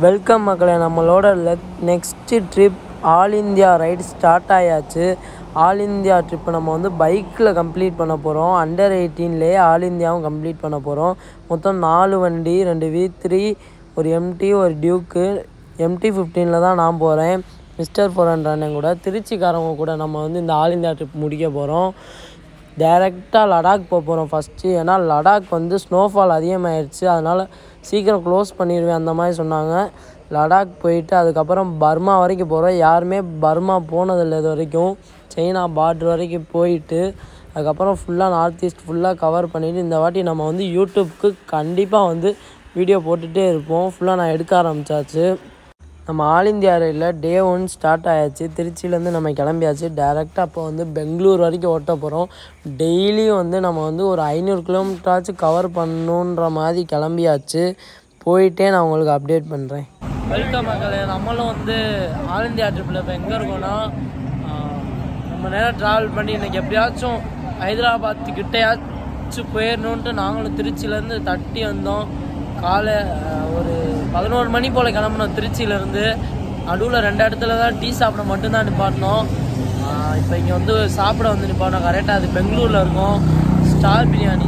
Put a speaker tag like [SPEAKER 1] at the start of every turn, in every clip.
[SPEAKER 1] welcome மக்களே நம்மளோட next trip all India ride start ஆயாச்சு ஆல் இந்தியா ட்ரிப்பை நம்ம வந்து பைக்கில் கம்ப்ளீட் பண்ண போகிறோம் அண்டர் எயிட்டீன்லேயே ஆல் இந்தியாவும் கம்ப்ளீட் பண்ண போகிறோம் மொத்தம் நாலு வண்டி ரெண்டு வி த்ரீ ஒரு எம்டி ஒரு டியூக்கு எம்டி ஃபிஃப்டீனில் தான் நான் போகிறேன் மிஸ்டர் ஃபோர் ஹண்ட்ரட் கூட திருச்சிக்காரவங்க கூட நம்ம வந்து இந்த ஆல் இந்தியா ட்ரிப் முடிக்க போகிறோம் டைரெக்டாக லடாக் போக போகிறோம் ஃபஸ்ட்டு ஏன்னா லடாக் வந்து ஸ்னோஃபால் அதிகமாகிடுச்சு அதனால் சீக்கிரம் க்ளோஸ் பண்ணிடுவேன் அந்த மாதிரி சொன்னாங்க லடாக் போயிட்டு அதுக்கப்புறம் பர்மா வரைக்கும் போகிறோம் யாருமே பர்மா போனதில்லை இது வரைக்கும் சைனா பார்டர் வரைக்கும் போயிட்டு அதுக்கப்புறம் ஃபுல்லாக நார்த் ஈஸ்ட் ஃபுல்லாக கவர் பண்ணிவிட்டு இந்த வாட்டி நம்ம வந்து யூடியூப்க்கு கண்டிப்பாக வந்து வீடியோ போட்டுகிட்டே இருப்போம் ஃபுல்லாக நான் எடுக்க ஆரம்பித்தாச்சு நம்ம ஆல் இந்தியா ரயிலில் டே ஒன் ஸ்டார்ட் ஆயாச்சு திருச்சியிலேருந்து நம்ம கிளம்பியாச்சு டேரெக்டாக அப்போ வந்து பெங்களூர் வரைக்கும் ஓட்ட போகிறோம் டெய்லியும் வந்து நம்ம வந்து ஒரு ஐநூறு கிலோமீட்டராச்சும் கவர் பண்ணணுன்ற மாதிரி கிளம்பியாச்சு போயிட்டே நான் உங்களுக்கு அப்டேட் பண்ணுறேன் வெல்கம் மக்களே நம்மளும் வந்து ஆல் இந்தியா ட்ரிப்பில் இப்போ எங்கே இருக்கோன்னா ரொம்ப நேரம் ட்ராவல் பண்ணி இன்றைக்கி எப்படியாச்சும் ஹைதராபாத் கிட்டையாச்சும் போயிடணுன்ட்டு நாங்களும் திருச்சியிலேருந்து தட்டி வந்தோம் காலை அஹ், ஒரு பதினோரு மணி போல் கிளம்புனோம் திருச்சியிலேருந்து நடுவில் ரெண்டு இடத்துல தான் டீ சாப்பிட மட்டும்தான் நிப்பாட்டினோம் இப்போ இங்கே வந்து சாப்பிட வந்து நிப்பாட்டினோம் கரெக்டாக அது பெங்களூரில் இருக்கோம் ஸ்டார் பிரியாணி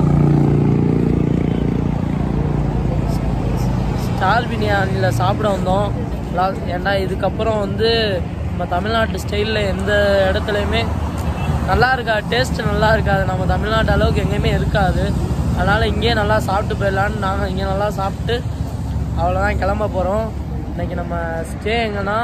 [SPEAKER 1] ஸ்டார் பிரியாணியில் சாப்பிட வந்தோம் லா- ஏன்னா இதுக்கப்புறம் வந்து நம்ம தமிழ்நாட்டு ஸ்டைலில் எந்த இடத்துலையுமே நல்லா இருக்கா டேஸ்ட் நல்லா இருக்காது நம்ம தமிழ்நாட்டு அளவுக்கு எங்கேயுமே இருக்காது அதனால் இங்கேயே நல்லா சாப்பிட்டு போயிடலான்னு நாங்கள் இங்கே நல்லா சாப்பிட்டு அவ்வளோதான் கிளம்ப போகிறோம் இன்னைக்கு நம்ம ஸ்டே எங்கன்னா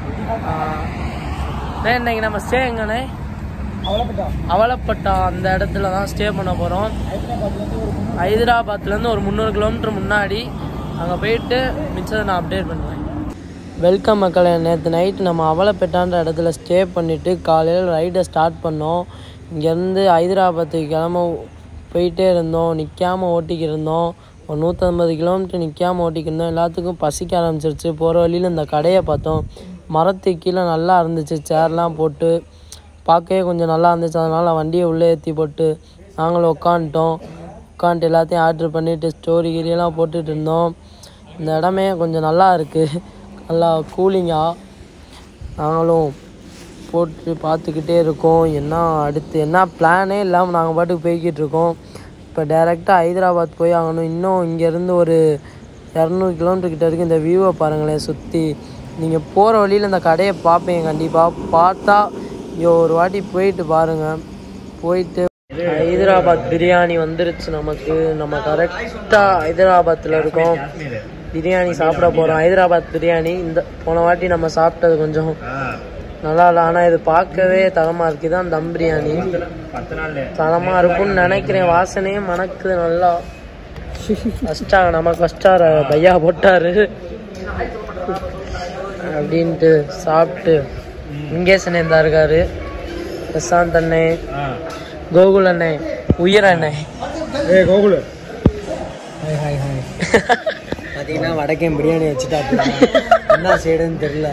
[SPEAKER 1] இன்னைக்கு நம்ம ஸ்டே எங்கண்ணே அவலப்பட்டா அந்த இடத்துல தான் ஸ்டே பண்ண போகிறோம் ஹைதராபாத்லேருந்து ஒரு முந்நூறு கிலோமீட்டர் முன்னாடி அங்கே போயிட்டு மிச்சத்தை நான் அப்டேட் பண்ணுவேன் வெல்கம் மக்களே நேற்று நைட்டு நம்ம அவலப்பேட்டான்ற இடத்துல ஸ்டே பண்ணிவிட்டு காலையில் ரைடை ஸ்டார்ட் பண்ணோம் இங்கேருந்து ஹைதராபாத்துக்கு கிளம்ப போயிட்டே இருந்தோம் நிற்காம ஓட்டிக்கிட்டு இருந்தோம் ஒரு நூற்றம்பது கிலோமீட்டர் நிற்காம ஓட்டிக்கிட்டு இருந்தோம் எல்லாத்துக்கும் பசிக்க ஆரம்பிச்சிருச்சு போகிற வழியில் இந்த கடையை பார்த்தோம் மரத்துக்கு கீழே நல்லா இருந்துச்சு சேர்லாம் போட்டு பார்க்கவே கொஞ்சம் நல்லா இருந்துச்சு அதனால் வண்டியை உள்ளே ஏற்றி போட்டு நாங்களும் உட்காந்துட்டோம் உட்காந்துட்டு எல்லாத்தையும் ஆர்டர் பண்ணிவிட்டு ஸ்டோரி கீரியெல்லாம் போட்டுட்டு இருந்தோம் இந்த இடமே கொஞ்சம் நல்லா இருக்குது நல்லா கூலிங்காக நாங்களும் போட்டு பார்த்துக்கிட்டே இருக்கோம் என்ன அடுத்து என்ன பிளானே இல்லாமல் நாங்கள் பாட்டுக்கு போய்கிட்டு இருக்கோம் இப்போ டைரெக்டாக ஹைதராபாத் போய் ஆகணும் இன்னும் இங்கேருந்து ஒரு இரநூறு கிலோமீட்டர் கிட்ட இருக்குது இந்த வியூவை பாருங்களேன் சுற்றி நீங்கள் போகிற வழியில் இந்த கடையை பார்ப்பீங்க கண்டிப்பாக பார்த்தா இங்கே ஒரு வாட்டி போயிட்டு பாருங்கள் போயிட்டு ஹைதராபாத் பிரியாணி வந்துருச்சு நமக்கு நம்ம கரெக்டாக ஹைதராபாத்தில் இருக்கோம் பிரியாணி சாப்பிட போகிறோம் ஹைதராபாத் பிரியாணி இந்த போன வாட்டி நம்ம சாப்பிட்டது கொஞ்சம் நல்லா இல்லை ஆனால் இது பார்க்கவே தரமாக இருக்குது தான் தம் பிரியாணி தரமாக இருக்கும்னு நினைக்கிறேன் வாசனையே மணக்குது நல்லா ஃபஸ்ட்டா நமக்கு ஃபஸ்ட்டாக பையா போட்டாரு அப்படின்ட்டு சாப்பிட்டு முங்கேசன் இருந்தா இருக்காரு பிரசாந்த் அண்ணே கோகுல் அண்ணே உயிர் அண்ணே
[SPEAKER 2] ஏ கோகுல்
[SPEAKER 1] ஹாய் ஹாய் ஹாய் பார்த்தீங்கன்னா வடக்கேன் பிரியாணி வச்சுட்டா என்ன செய்யறதுன்னு தெரியல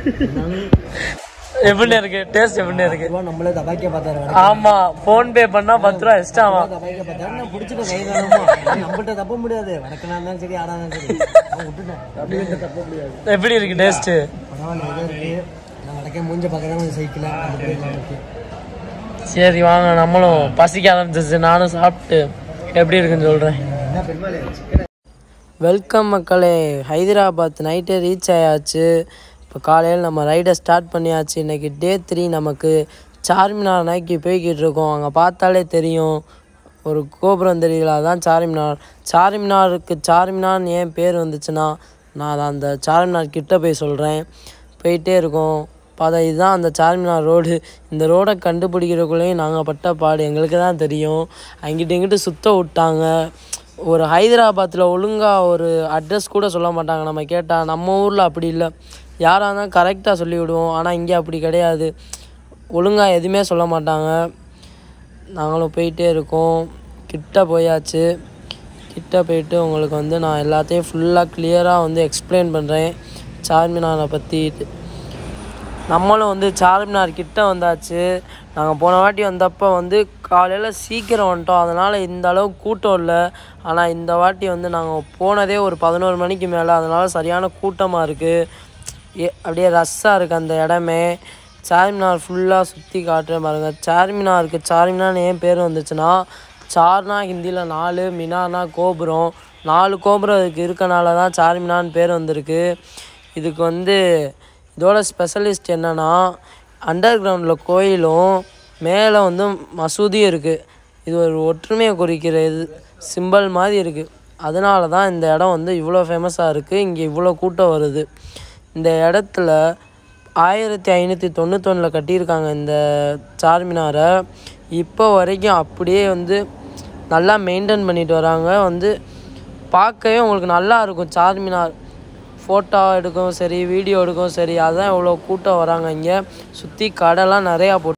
[SPEAKER 1] எப்படி இருக்கு டேஸ்ட் எப்படி இருக்கு நம்மளே தபாக்கிய பார்த்தாரு ஆமா போன் பே பண்ணா பத்து ரூபா எக்ஸ்ட்ரா ஆகும் தபாக்கிய பார்த்தாரு நான் பிடிச்சிட்டு கை தானமா நம்மகிட்ட தப்ப முடியாது வடக்கனா இருந்தாலும் சரி ஆடா இருந்தாலும் சரி நான் விட்டுட்டேன் தப்ப முடியாது எப்படி இருக்கு டேஸ்ட் பரவாயில்ல ஏதோ இருக்கு நான் வடக்கே மூஞ்ச பார்க்கறேன் கொஞ்சம் சைக்கிள் இருக்கு சரி வாங்க நம்மளும் பசிக்க ஆரம்பிச்சிச்சு நானும் சாப்பிட்டு எப்படி இருக்குன்னு சொல்றேன்
[SPEAKER 2] என்ன பெருமாள்
[SPEAKER 1] வெல்கம் மக்களே ஹைதராபாத் நைட்டே ரீச் ஆயாச்சு இப்போ காலையில் நம்ம ரைடை ஸ்டார்ட் பண்ணியாச்சு இன்றைக்கி டே த்ரீ நமக்கு சார்மினார் நோக்கி போய்கிட்டு இருக்கோம் அங்கே பார்த்தாலே தெரியும் ஒரு கோபுரம் தெரியல அதான் சார்மினார் சார்மினாருக்கு சார்மினார்னு ஏன் பேர் வந்துச்சுன்னா நான் அதை அந்த சார்மினார் கிட்ட போய் சொல்கிறேன் போயிட்டே இருக்கோம் பார்த்தா இதுதான் அந்த சார்மினார் ரோடு இந்த ரோடை கண்டுபிடிக்கிறக்குள்ளேயும் நாங்கள் பட்ட பாடு எங்களுக்கு தான் தெரியும் அங்கிட்டு இங்கிட்டு சுத்த விட்டாங்க ஒரு ஹைதராபாத்தில் ஒழுங்காக ஒரு அட்ரஸ் கூட சொல்ல மாட்டாங்க நம்ம கேட்டால் நம்ம ஊரில் அப்படி இல்லை யாராக இருந்தாலும் கரெக்டாக சொல்லி விடுவோம் ஆனால் இங்கே அப்படி கிடையாது ஒழுங்காக எதுவுமே சொல்ல மாட்டாங்க நாங்களும் போயிட்டே இருக்கோம் கிட்ட போயாச்சு கிட்ட போயிட்டு உங்களுக்கு வந்து நான் எல்லாத்தையும் ஃபுல்லாக கிளியராக வந்து எக்ஸ்பிளைன் பண்ணுறேன் சார்மினாரை பற்றி நம்மளும் வந்து சார்மினார் கிட்ட வந்தாச்சு நாங்கள் போன வாட்டி வந்தப்போ வந்து காலையில் சீக்கிரம் வந்துட்டோம் அதனால் இந்த அளவுக்கு கூட்டம் இல்லை ஆனால் இந்த வாட்டி வந்து நாங்கள் போனதே ஒரு பதினோரு மணிக்கு மேலே அதனால் சரியான கூட்டமாக இருக்குது ஏ அப்படியே ரஷ்ஷாக இருக்குது அந்த இடமே சார்மினார் ஃபுல்லாக சுற்றி காட்டுறேன் பாருங்கள் சார்மினாருக்கு சார்மினார்னு ஏன் பேர் வந்துச்சுன்னா சார்னா ஹிந்தியில் நாலு மினார்னா கோபுரம் நாலு கோபுரம் இதுக்கு இருக்கனால தான் சார்மினார்னு பேர் வந்திருக்கு இதுக்கு வந்து இதோட ஸ்பெஷலிஸ்ட் என்னன்னா அண்டர் கிரவுண்டில் கோயிலும் மேலே வந்து மசூதியும் இருக்குது இது ஒரு ஒற்றுமையை குறிக்கிற இது சிம்பல் மாதிரி இருக்குது அதனால தான் இந்த இடம் வந்து இவ்வளோ ஃபேமஸாக இருக்குது இங்கே இவ்வளோ கூட்டம் வருது இந்த இடத்துல ஆயிரத்தி ஐநூற்றி தொண்ணூத்தொன்னில் கட்டியிருக்காங்க இந்த சார்மினாரை இப்போ வரைக்கும் அப்படியே வந்து நல்லா மெயின்டைன் பண்ணிட்டு வராங்க வந்து பார்க்கவே உங்களுக்கு நல்லா இருக்கும் சார்மினார் ஃபோட்டோ எடுக்கவும் சரி வீடியோ எடுக்கவும் சரி அதான் இவ்வளோ கூட்டம் வராங்க இங்கே சுற்றி கடைலாம் நிறையா போட்டு